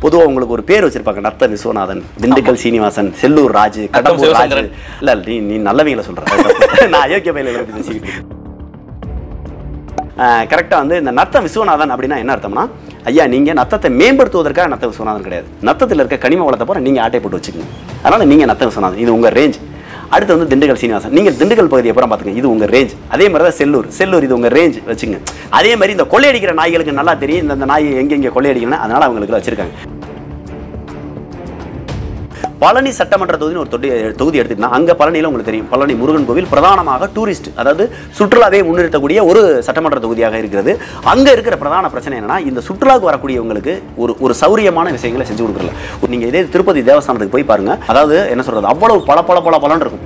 பொதுவா உங்களுக்கு ஒரு பேர் வச்சிருப்பாங்க நத்த விஸ்வநாதன் திண்டுக்கல் சீனிவாசன் செல்லூர் ராஜு கடம்பூர் ராஜு சிவசங்கரன். இல்ல நீ நீ நல்லவங்களை சொல்ற அது தப்பு. நான் அயோக்கிய பயில பத்தி பேசிக்கிட்டு இருக்கேன். கரெக்டாக வந்து இந்த நத்த விஸ்வநாதன் அப்படின்னா என்ன அர்த்தம்னா ஐயா நீங்கள் நத்தத்தை மேம்படுத்துவதற்காக நத்த விஸ்வநாதன் கிடையாது நத்தத்தில் இருக்க கனிம வளத்தை போற நீங்கள் ஆட்டை போட்டு வச்சுக்கோங்க அதனால் நீங்கள் நத்த விஸ்வநாதன் இது உங்கள் ரேஞ்ச் அடுத்து வந்து திண்டுக்கல் சீனிவாசன் நீங்கள் திண்டுக்கல் பகுதியை அப்புறம் பார்த்துங்க இது உங்கள் ரேஞ்ச் அதே மாதிரி தான் செல்லூர் செல்லூர் இது உங்கள் ரேஞ்ச் வச்சுங்க அதே மாதிரி இந்த கொள்ளையடிக்கிற நாய்களுக்கு நல்லா தெரியும் இந்த- இந்த நாய் எங்கெங்கே கொள்ளையடிக்கணும் அதனால் அவங்களுக்கு வச்சிருக்காங்க பழனி சட்டமன்ற தொகுதின்னு ஒரு தொகுதி தொகுதி எடுத்துக்கிட்டா அங்க பழனியில உங்களுக்கு தெரியும் பழனி முருகன் கோவில் பிரதானமாக டூரிஸ்ட் அதாவது சுற்றுலாவை முன்னிறுத்தக்கூடிய ஒரு சட்டமன்ற தொகுதியாக இருக்கிறது அங்க இருக்கிற பிரதான பிரச்சனை என்னன்னா இந்த சுற்றுலாவுக்கு வரக்கூடியவங்களுக்கு ஒரு ஒரு சௌரியமான விஷயங்களை செஞ்சு கொடுக்கல நீங்க இதே திருப்பதி தேவஸ்தானத்துக்கு போய் பாருங்க அதாவது என்ன சொல்றது அவ்வளவு பல பல பல பலன் இருக்கும்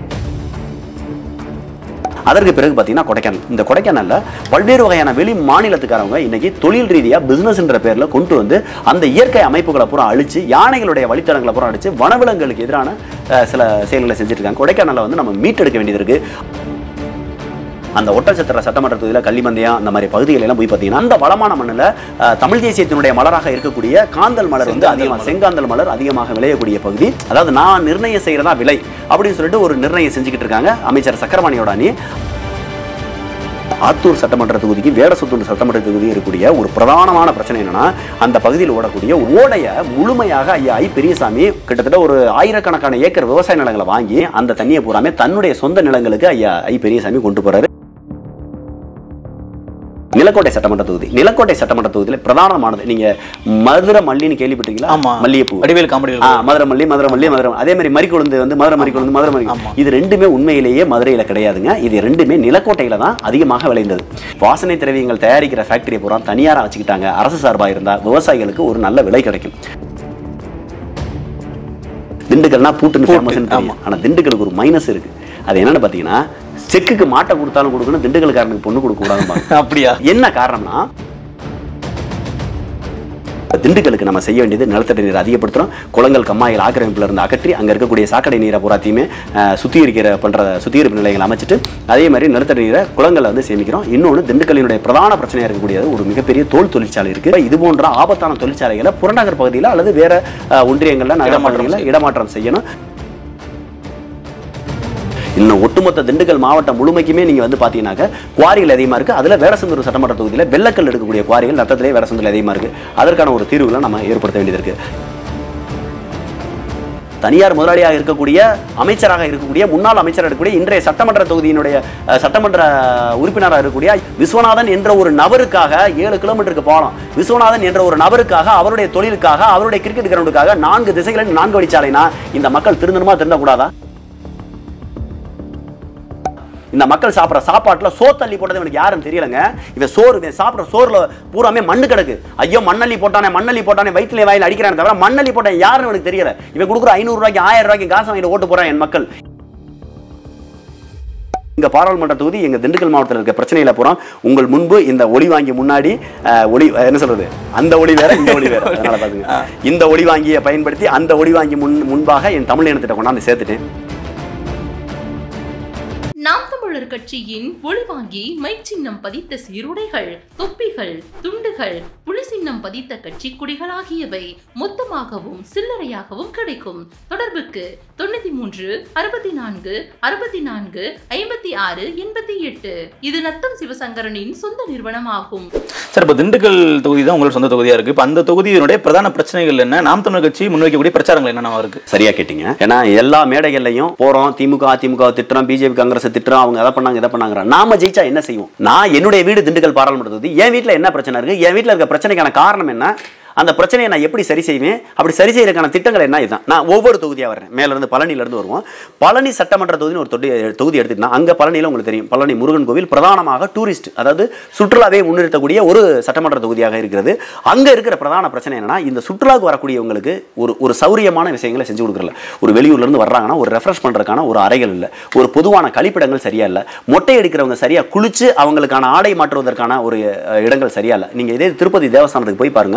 அதற்கு பிறகு பார்த்தீங்கன்னா கொடைக்கானல் இந்த கொடைக்கானல்ல பல்வேறு வகையான வெளி மாநிலத்துக்காரவங்க இன்னைக்கு தொழில் ரீதியா பிசினஸ்ன்ற பேர்ல கொண்டு வந்து அந்த இயற்கை அமைப்புகளை பூரா அழிச்சு யானைகளுடைய வழித்தடங்களை பூரா அழிச்சு வனவிலங்குகளுக்கு எதிரான அஹ், சில செயல்களை செஞ்சுட்டு இருக்காங்க கொடைக்கானலை வந்து நம்ம மீட்டெடுக்க வேண்டியது இருக்கு அந்த ஒட்டச்சத்திர சட்டமன்ற தொகுதியில் கள்ளிமந்தயம் அந்த மாதிரி பகுதிகள் எல்லாம் போய் பார்த்தீங்கன்னா அந்த வளமான மண்ணில் அஹ், தமிழ் தேசியத்தினுடைய மலராக இருக்கக்கூடிய காந்தல் மலர் வந்து அதிகமாக செங்காந்தல் மலர் அதிகமாக விளையக்கூடிய பகுதி அதாவது நான் நிர்ணயம் செய்கிறதா விலை அப்படின்னு சொல்லிட்டு ஒரு நிர்ணயம் செஞ்சுக்கிட்டு இருக்காங்க அமைச்சர் சக்கரபாணியோட அணி ஆத்தூர் சட்டமன்ற தொகுதிக்கு வேடசுத்தூர் சட்டமன்ற தொகுதி இருக்கக்கூடிய ஒரு பிரதானமான பிரச்சனை என்னன்னா அந்த பகுதியில் ஓடக்கூடிய ஓடைய முழுமையாக ஐயா ஐ பெரியசாமி கிட்டத்தட்ட ஒரு ஆயிரக்கணக்கான ஏக்கர் விவசாய நிலங்களை வாங்கி அந்த தண்ணியை பூராமே தன்னுடைய சொந்த நிலங்களுக்கு ஐயா ஐ பெரியசாமி கொண்டு போறாரு நிலக்கோட்டை சட்டமன்ற தொகுதி நிலக்கோட்டை சட்டமன்ற தொகுதியில் பிரதானமானது நீங்க மதுரை மல்லின்னு கேள்விப்பட்டீங்களா ஆமா மல்லிகைப்பூ வடிவேல் காமெடி ஆ, மதுரை மல்லி மதுரை மல்லி மதுரை அதே மாதிரி மறிக்கொழுந்து வந்து மதுரை மறிக்கொழுந்து மதுரை மறி ஆமா. இது ரெண்டுமே உண்மையிலேயே மதுரையில கிடையாதுங்க இது ரெண்டுமே நிலக்கோட்டையில தான் அதிகமாக விளைந்தது வாசனை திரவியங்கள் தயாரிக்கிற ஃபேக்டரி பூரா தனியாரா வச்சுக்கிட்டாங்க அரசு சார்பா இருந்தா விவசாயிகளுக்கு ஒரு நல்ல விலை கிடைக்கும் திண்டுக்கல்னா பூட்டுன்னு ஃபேமஸ்னு தெரியும் ஆனா திண்டுக்கலுக்கு ஒரு மைனஸ் இருக்கு அது என்னன்னு பாத்தீங்கன்னா செக்குக்கு மாட்டை கொடுத்தாலும் கொடுக்கணும் திண்டுக்கல்காரனுக்கு பொண்ணு கொடுக்க கூடாதும்பாங்க அப்படியா என்ன காரணம்னா திண்டுக்கலுக்கு நம்ம செய்ய வேண்டியது நிலத்தடி நீரை அதிகப்படுத்துறோம் குளங்கள் கம்மாயில் ஆக்கிரமிப்புல இருந்து அகற்றி அங்க இருக்கக்கூடிய சாக்கடை நீரை பூராத்தையுமே அஹ், சுத்திகரிக்கிற பண்ற சுத்திகரிப்பு நிலையங்கள் அமைச்சிட்டு அதே மாதிரி நிலத்தடி நீரை குளங்களை வந்து சேமிக்கிறோம் இன்னொன்று திண்டுக்கல்லினுடைய பிரதான பிரச்சனையா இருக்கக்கூடியது ஒரு மிகப்பெரிய தோல் தொழிற்சாலை இருக்கு இது போன்ற ஆபத்தான தொழிற்சாலைகளை புறநகர் பகுதியில் அல்லது வேற அஹ், ஒன்றியங்கள்ல நகரமன்றங்களில் இடமாற்றம் செய்யணும் இன்னும் ஒட்டுமொத்த திண்டுக்கல் மாவட்டம் முழுமைக்குமே நீங்க வந்து பாத்தீங்கன்னாக்க குவாரிகள் அதிகமா இருக்கு அதுல வேடசந்தூர் சட்டமன்ற தொகுதியில வெள்ளக்கல் எடுக்கக்கூடிய குவாரிகள் நத்தத்திலே வேடசந்தூர் அதிகமா இருக்கு அதற்கான ஒரு தீர்வுகளை நம்ம ஏற்படுத்த வேண்டியது இருக்கு தனியார் முதலாளியாக இருக்கக்கூடிய அமைச்சராக இருக்கக்கூடிய முன்னாள் அமைச்சராக இருக்கக்கூடிய இன்றைய சட்டமன்ற தொகுதியினுடைய அஹ், சட்டமன்ற உறுப்பினராக இருக்கக்கூடிய விஸ்வநாதன் என்ற ஒரு நபருக்காக ஏழு கிலோமீட்டருக்கு போகலாம் விஸ்வநாதன் என்ற ஒரு நபருக்காக அவருடைய தொழிலுக்காக அவருடைய கிரிக்கெட் கிரவுண்டுக்காக நான்கு திசைகளில் நான்கு வழிச்சாலைனா இந்த மக்கள் திருந்தணுமா திருந்தக்கூடாதா இந்த மக்கள் சாப்பிட்ற சாப்பாட்டுல சோத்தள்ளி போட்டது எனக்கு யாருன்னு தெரியலங்க இவன் சோறு இவன் சாப்பிட்ற சோறுல பூராமே மண்ணு கிடக்கு ஐயோ மண்ணள்ளி போட்டானே மண்ணள்ளி போட்டானே வயிற்றுல வாயில் அடிக்கிறானே தவிர மண்ணள்ளி போட்டான் யாருன்னு எனக்கு தெரியல இவன் கொடுக்குற ஐநூறு ரூபாய்க்கு ஆயிரம் ரூபாய்க்கு காசு வாங்கிட்டு ஓட்டு போறான் என் மக்கள் இங்க பாராளுமன்ற தொகுதி எங்க திண்டுக்கல் மாவட்டத்தில் இருக்க பிரச்சனையில பூரா உங்கள் முன்பு இந்த ஒளி வாங்கி முன்னாடி அஹ், ஒளி அஹ், என்ன சொல்றது அந்த ஒளி வேற இந்த ஒளி வேற அதனால பாத்துங்க இந்த ஒளி வாங்கியை பயன்படுத்தி அந்த ஒளி வாங்கி முன் முன்பாக என் தமிழ் இனத்திட்ட கொண்டாந்து சேர்த்துட்டேன் நாம் தமிழர் கட்சியின் ஒளிவாங்கி மை சின்னம் பதித்த சீருடைகள் தொப்பிகள் துண்டுகள் புலி சின்னம் பதித்த கட்சி கொடிகள் ஆகியவை மொத்தமாகவும் சில்லறையாகவும் கிடைக்கும் தொடர்புக்கு தொண்ணூத்தி மூன்று அறுபத்தி நான்கு அறுபத்தி நான்கு ஐம்பத்தி ஆறு எண்பத்தி எட்டு இது நத்தம் சிவசங்கரனின் சொந்த நிறுவனமாகும் சார் இப்போ திண்டுக்கல் தொகுதி தான் உங்களோட சொந்த தொகுதியா இருக்கு இப்போ அந்த தொகுதியினுடைய பிரதான பிரச்சனைகள் என்ன நாம் தமிழர் கட்சி முன்வைக்கக்கூடிய பிரச்சாரங்கள் என்னென்னவா இருக்கு சரியா கேட்டீங்க ஏன்னா எல்லா மேடைகள்லையும் போறோம் திமுக அதிமுக திட்டுறோம் பிஜேபி காங்கிரஸ் திட்டுறோம் அவங்க அதை பண்ணாங்க இதை பண்ணாங்க நாம ஜெயிச்சா என்ன செய்வோம் நான் என்னுடைய வீடு திண்டுக்கல் பாராளுமன்ற தொகுதி என் வீட்ல என்ன பிரச்சனை இருக்கு என் வீட்ல இருக்க பிரச்சனைக்கான காரணம் என்ன அந்த பிரச்சனையை நான் எப்படி சரி செய்வேன் அப்படி சரி செய்யறதுக்கான திட்டங்கள் என்ன இதுதான் நான் ஒவ்வொரு தொகுதியா வரேன் மேல இருந்து பழனில இருந்து வருவோம் பழனி சட்டமன்ற தொகுதின்னு ஒரு தொகுதி தொகுதி எடுத்துக்கிட்டா அங்க பழனியில உங்களுக்கு தெரியும் பழனி முருகன் கோவில் பிரதானமாக டூரிஸ்ட் அதாவது சுற்றுலாவை முன்னிறுத்தக்கூடிய ஒரு சட்டமன்ற தொகுதியாக இருக்கிறது அங்க இருக்கிற பிரதான பிரச்சனை என்னன்னா இந்த சுற்றுலாவுக்கு வரக்கூடியவங்களுக்கு ஒரு ஒரு சௌரியமான விஷயங்களை செஞ்சு கொடுக்குறல ஒரு வெளியூர்ல இருந்து வர்றாங்கன்னா ஒரு ரெஃப்ரெஷ் பண்றதுக்கான ஒரு அறைகள் இல்லை ஒரு பொதுவான கழிப்பிடங்கள் சரியா இல்லை மொட்டை அடிக்கிறவங்க சரியா குளிச்சு அவங்களுக்கான ஆடை மாற்றுவதற்கான ஒரு அஹ், இடங்கள் சரியா இல்லை நீங்க இதே திருப்பதி தேவஸ்தானத்துக்கு போய் பாருங்க அஹ்,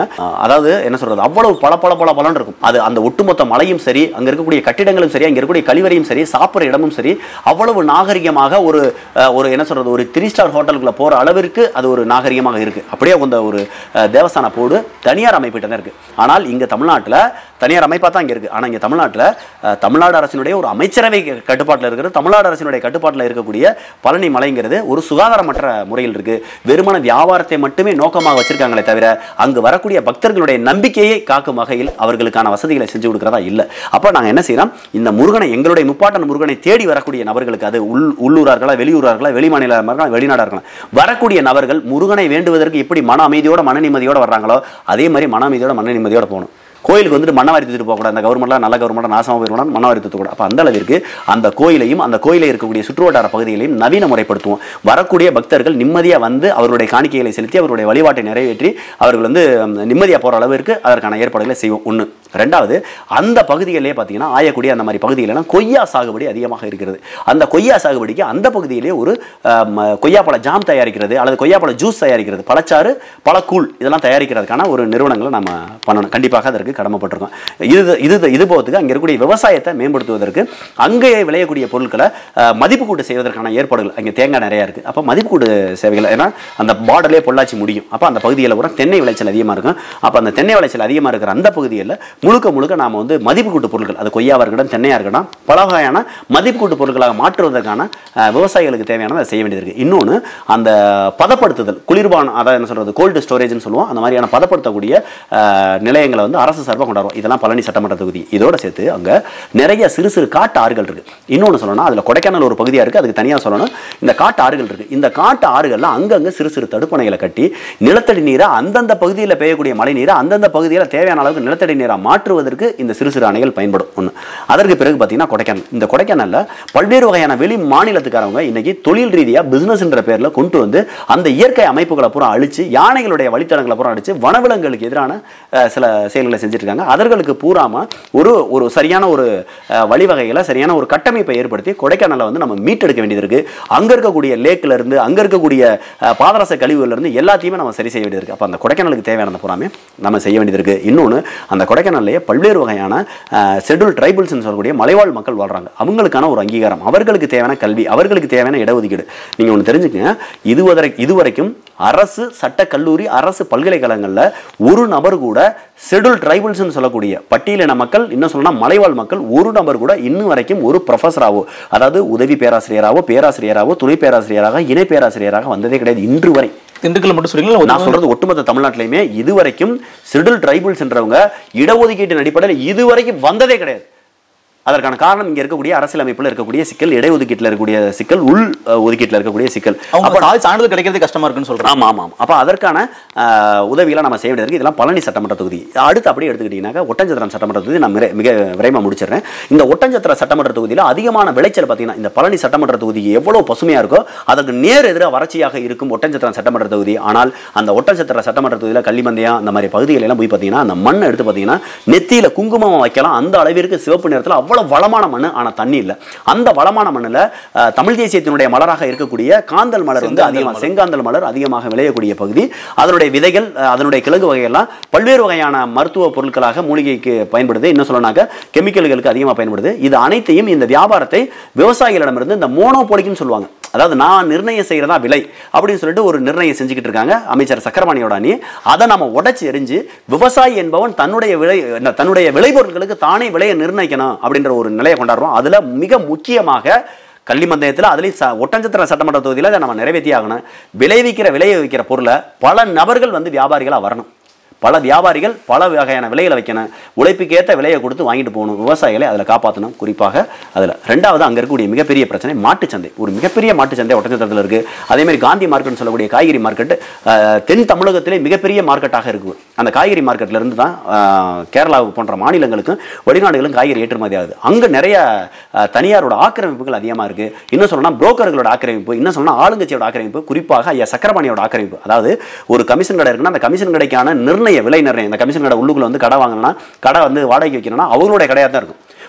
அதாவது என்ன சொல்றது அவ்வளவு பல பல பல பலன் இருக்கும் அது அந்த ஒட்டுமொத்த மலையும் சரி அங்க இருக்கக்கூடிய கட்டிடங்களும் சரி அங்க இருக்கக்கூடிய கழிவறையும் சரி சாப்பிட்ற இடமும் சரி அவ்வளவு நாகரிகமாக ஒரு அஹ், ஒரு என்ன சொல்றது ஒரு த்ரீ ஸ்டார் ஹோட்டலுக்குள்ள போற அளவிற்கு அது ஒரு நாகரிகமாக இருக்கு அப்படியே அந்த ஒரு அஹ், தேவஸ்தான போர்டு தனியார் அமைப்பிட்ட தான் இருக்கு ஆனால் இங்க தமிழ்நாட்டுல தனியார் அமைப்பா தான் இங்க இருக்கு ஆனா இங்க தமிழ்நாட்டுல அஹ், தமிழ்நாடு அரசினுடைய ஒரு அமைச்சரவை கட்டுப்பாட்டில் இருக்கிறது தமிழ்நாடு அரசினுடைய கட்டுப்பாட்டில் இருக்கக்கூடிய பழனி மலைங்கிறது ஒரு சுகாதாரமற்ற முறையில் இருக்கு வெறுமன வியாபாரத்தை மட்டுமே நோக்கமாக வச்சிருக்காங்களே தவிர அங்கு வரக்கூடிய பக்தர்களுடைய நம்பிக்கையை காக்கும் வகையில் அவர்களுக்கான வசதிகளை செஞ்சு கொடுக்கறதா இல்லை அப்போ நாங்கள் என்ன செய்யறோம் இந்த முருகனை எங்களுடைய முப்பாட்டன் முருகனை தேடி வரக்கூடிய நபர்களுக்கு அது உள் உள்ளூரார்களா வெளியூரார்களா வெளிமாநில வெளிநாடா இருக்கலாம் வரக்கூடிய நபர்கள் முருகனை வேண்டுவதற்கு எப்படி மன அமைதியோட மன நிம்மதியோட வர்றாங்களோ அதே மாதிரி மன அமைதியோட மன நிம்மதியோட போகணும் கோயிலுக்கு வந்துட்டு மண்ணவாரி தூக்கிட்டு போகக்கூடாது அந்த கவர்மெண்ட்லாம் நல்ல கவர்மெண்ட் நாசமாக போயிடக்கூடாது மண்ணவாரி தூக்கக்கூடாது அப்போ அந்த அளவிற்கு அந்த கோயிலையும் அந்த கோயிலில் இருக்கக்கூடிய சுற்றுவட்டார பகுதிகளையும் நவீன முறைப்படுத்துவோம் வரக்கூடிய பக்தர்கள் நிம்மதியாக வந்து அவருடைய காணிக்கைகளை செலுத்தி அவருடைய வழிபாட்டை நிறைவேற்றி அவர்கள் வந்து நிம்மதியாக போகிற அளவிற்கு அதற்கான ஏற்பாடுகளை செய்வோம் ஒன்று ரெண்டாவது அந்த பகுதிகளிலே பார்த்தீங்கன்னா ஆயக்குடி அந்த மாதிரி பகுதிகளெல்லாம் கொய்யா சாகுபடி அதிகமாக இருக்கிறது அந்த கொய்யா சாகுபடிக்கு அந்த பகுதியிலே ஒரு ஆம், கொய்யாப்பழ ஜாம் தயாரிக்கிறது அல்லது கொய்யாப்பழ ஜூஸ் தயாரிக்கிறது பழச்சாறு பழக்கூழ் இதெல்லாம் தயாரிக்கிறதுக்கான ஒரு நிறுவனங்களை நம்ம பண்ணணும் கண்டிப்பாக அதற்கு கடமைப்பட்டிருக்கோம் இது இது இது போகிறதுக்கு அங்கே இருக்கக்கூடிய விவசாயத்தை மேம்படுத்துவதற்கு அங்கே விளையக்கூடிய பொருட்களை அஹ், மதிப்பு கூட்டு செய்வதற்கான ஏற்பாடுகள் அங்கே தேங்காய் நிறையா இருக்குது அப்போ மதிப்பு கூட்டு சேவைகள் ஏன்னா அந்த பார்டர்லேயே பொள்ளாச்சி முடியும் அப்போ அந்த பகுதியில் கூட தென்னை விளைச்சல் அதிகமாக இருக்கும் அப்போ அந்த தென்னை விளைச்சல் அதிகமாக இருக்கிற அந்த பகுதியில் முழுக்க முழுக்க நாம் வந்து மதிப்பு கூட்டு பொருட்கள் அது கொய்யாவாக இருக்கட்டும் தென்னையாக இருக்கட்டும் பல வகையான மதிப்பு கூட்டு பொருட்களாக மாற்றுவதற்கான அஹ், விவசாயிகளுக்கு தேவையானதை செய்ய வேண்டியது இருக்குது இன்னொன்று அந்த பதப்படுத்துதல் குளிர்பானம் அதாவது என்ன சொல்கிறது கோல்டு ஸ்டோரேஜ்னு சொல்லுவோம் அந்த மாதிரியான பதப்படுத்தக்கூடிய அஹ், நிலையங்களை வந்து அரசு சார்பாக கொண்டாடுவோம் இதெல்லாம் பழனி சட்டமன்ற தொகுதி இதோட சேர்த்து அங்கே நிறைய சிறு சிறு காட்டு ஆறுகள் இருக்குது இன்னொன்று சொல்லணும் அதில் கொடைக்கானல் ஒரு பகுதியாக இருக்குது அதுக்கு தனியாக சொல்லணும் இந்த காட்டு ஆறுகள் இருக்குது இந்த காட்டு ஆறுகளில் அங்கங்கே சிறு சிறு தடுப்பணைகளை கட்டி நிலத்தடி நீரை அந்தந்த பகுதியில் பெய்யக்கூடிய மழை நீரை அந்தந்த பகுதியில் தேவையான அளவுக்கு நிலத்தடி நீராக மாற்றுவதற்கு இந்த சிறு சிறு அணைகள் பயன்படும் ஒன்று அதற்கு பிறகு பார்த்தீங்கன்னா கொடைக்கானல் இந்த கொடைக்கானலில் பல்வேறு வகையான வெளி மாநிலத்துக்காரவங்க இன்னைக்கு தொழில் ரீதியாக பிஸ்னஸ்ன்ற பேரில் கொண்டு வந்து அந்த இயற்கை அமைப்புகளை பூரா அழிச்சு யானைகளுடைய வழித்தடங்களை பூரா அழிச்சு வனவிலங்குகளுக்கு எதிரான அஹ், சில செயல்களை செஞ்சுட்டு இருக்காங்க அவர்களுக்கு பூராம ஒரு ஒரு சரியான ஒரு அஹ், வழிவகைகளை சரியான ஒரு கட்டமைப்பை ஏற்படுத்தி கொடைக்கானலை வந்து நம்ம மீட்டெடுக்க வேண்டியது இருக்கு அங்க இருக்கக்கூடிய லேக்ல இருந்து அங்க இருக்கக்கூடிய அஹ், பாதரச கழிவுகள்ல இருந்து எல்லாத்தையுமே நம்ம சரி செய்ய வேண்டியது இருக்கு அப்ப அந்த கொடைக்கானலுக்கு தேவையானது பூராமே நம்ம செய்ய வேண்டியது இருக்கு இன்னொன்று அந்த கொடைக்கானல்லையே பல்வேறு வகையான ஷெட்யூல் ட்ரைபிள்ஸ்னு சொல்லக்கூடிய மலைவாழ் மக்கள் வாழ்றாங்க அவங்களுக்கான ஒரு அங்கீகாரம் அவர்களுக்கு தேவையான கல்வி அவர்களுக்கு தேவையான இடஒதுக்கீடு நீங்க ஒன்று தெரிஞ்சுக்கங்க இதுவரை இதுவரைக்கும் அரசு சட்ட கல்லூரி அரசு பல்கலைக்கழகங்களில் ஒரு நபர் கூட ஷெட்யூல் ட்ரைபிள்ஸ்னு சொல்லக்கூடிய பட்டியலின மக்கள் இன்னும் சொல்லணும்னா மலைவாழ் மக்கள் ஒரு நபர் கூட இன்னும் வரைக்கும் ஒரு ப்ரொஃபஸராவோ அதாவது உதவி பேராசிரியராகவோ பேராசிரியராகவோ துணை பேராசிரியராக இணை பேராசிரியராக வந்ததே கிடையாது இன்று வரை திண்டுக்கல் மட்டும் சொல்றீங்களா நான் சொல்றது ஒட்டுமொத்த தமிழ்நாட்டிலையுமே இதுவரைக்கும் ஷெட்யூல் ட்ரைபிள்ஸ் என்றவங்க இடஒதுக்கீட்டின் அடிப்படையில் இதுவரைக்கும் வந்ததே கிடையாது அதற்கான காரணம் இங்க இருக்கக்கூடிய அரசியலமைப்பில் இருக்கக்கூடிய சிக்கல் இடஒதுக்கீட்டில் இருக்கக்கூடிய சிக்கல் உள் அஹ், ஒதுக்கீட்டில் இருக்கக்கூடிய சிக்கல் அவங்க சாதி சான்றிதழ் கிடைக்கிறது கஷ்டமா இருக்குன்னு சொல்றாங்க ஆமா ஆமா ஆமா. அப்ப அதற்கான அஹ், உதவிகளை நம்ம செய்ய வேண்டியது இருக்கு இதெல்லாம் பழனி சட்டமன்ற தொகுதி அடுத்து அப்படியே எடுத்துக்கிட்டீங்கன்னாக்கா ஒட்டஞ்சத்திரம் சட்டமன்ற தொகுதி நான் மிக- மிக விரைமா முடிச்சிடுறேன் இந்த ஒட்டஞ்சத்திர சட்டமன்ற தொகுதியில் அதிகமான விளைச்சல் பார்த்தீங்கன்னா இந்த பழனி சட்டமன்ற தொகுதி எவ்வளவு பசுமையா இருக்கோ அதற்கு நேர் எதிராக வறட்சியாக இருக்கும் ஒட்டஞ்சத்திரம் சட்டமன்ற தொகுதி ஆனால் அந்த ஒட்டஞ்சத்திர சட்டமன்ற தொகுதியில் கள்ளிமந்தையம் அந்த மாதிரி பகுதிகள் எல்லாம் போய் பார்த்தீங்கன்னா அந்த மண்ணை எடுத்து பார்த்தீங்கன்னா நெத்தியில குங்குமம் வைக்கலாம் அந்த அளவிற்கு சிவப்பு நிறத்தில் அவ்வளவு வளமான மண் ஆனா தண்ணி இல்லை அந்த வளமான மண்ணில் அஹ், தமிழ் தேசியத்தினுடைய மலராக இருக்கக்கூடிய காந்தல் மலர் வந்து செங்காந்தல் அதிகமாக மலர். செங்காந்தல் மலர் அதிகமாக விளையக்கூடிய பகுதி அதனுடைய விதைகள் அஹ், அதனுடைய கிழங்கு வகையெல்லாம் பல்வேறு வகையான மருத்துவ பொருட்களாக மூலிகைக்கு பயன்படுது இன்னும் சொல்லனாக்க கெமிக்கல்களுக்கு அதிகமாக பயன்படுது இது அனைத்தையும் இந்த வியாபாரத்தை விவசாயிகளிடமிருந்து இந்த மோனோபோலிக்குன்னு சொல்லுவாங்க அதாவது நான் நிர்ணயம் செய்கிறதா விலை அப்படின்னு சொல்லிட்டு ஒரு நிர்ணயம் செஞ்சுக்கிட்டு இருக்காங்க அமைச்சர் சக்கரபாணியோட அணி அதை நம்ம உடைச்சு எரிஞ்சு விவசாயி என்பவன் தன்னுடைய விலை என்ன, தன்னுடைய விளைபொருட்களுக்கு தானே விலையை நிர்ணயிக்கணும் அப்படின்ற ஒரு நிலையை கொண்டாடுறோம் அதுல மிக முக்கியமாக கள்ளிமந்தயத்தில் அதுலேயும் ச ஒட்டஞ்சத்திர சட்டமன்ற தொகுதியில் அதை நம்ம நிறைவேற்றி ஆகணும் விளைவிக்கிற விளைய வைக்கிற பொருளை பல நபர்கள் வந்து வியாபாரிகளாக வரணும் பல வியாபாரிகள் பல வகையான விலைகளை வைக்கணும் உழைப்புக்கேற்ற விலையை கொடுத்து வாங்கிட்டு போகணும் விவசாயிகளை அதில் காப்பாற்றணும் குறிப்பாக அதில் ரெண்டாவது அங்கே இருக்கக்கூடிய மிகப்பெரிய பிரச்சனை மாட்டுச்சந்தை ஒரு மிகப்பெரிய மாட்டுச்சந்தை ஒட்டஞ்சத்திரத்தில் இருக்குது அதேமாதிரி காந்தி மார்க்கெட்னு சொல்லக்கூடிய காய்கறி மார்க்கெட் தென் தமிழகத்திலே மிகப்பெரிய மார்க்கெட்டாக இருக்குது அந்த காய்கறி மார்க்கெட்ல இருந்து தான் அஹ், கேரளா போன்ற மாநிலங்களுக்கும் வெளிநாடுகளுக்கும் காய்கறி ஏற்றுமதி ஆகுது அங்கே நிறைய அஹ், தனியாரோட ஆக்கிரமிப்புகள் அதிகமாக இருக்குது இன்னும் சொல்லணும்னா புரோக்கர்களோட ஆக்கிரமிப்பு இன்னும் சொல்லணும்னா ஆளுங்கட்சியோட ஆக்கிரமிப்பு குறிப்பாக ஐயா சக்கரபாணியோட ஆக்கிரமிப்பு அதாவது ஒரு கமிஷன் கடை இருக்குன்னா அந்த கமிஷன் கடைக்கான நிர்ணய விலை நிர்ணயம் இந்த கமிஷன் கடை உள்ளுக்குள்ள வந்து கடை வாங்கினா கடை வந்து வாடகைக்கு வைக்கணும்னா அவங்களுடைய கடையாக தான் இருக்கும்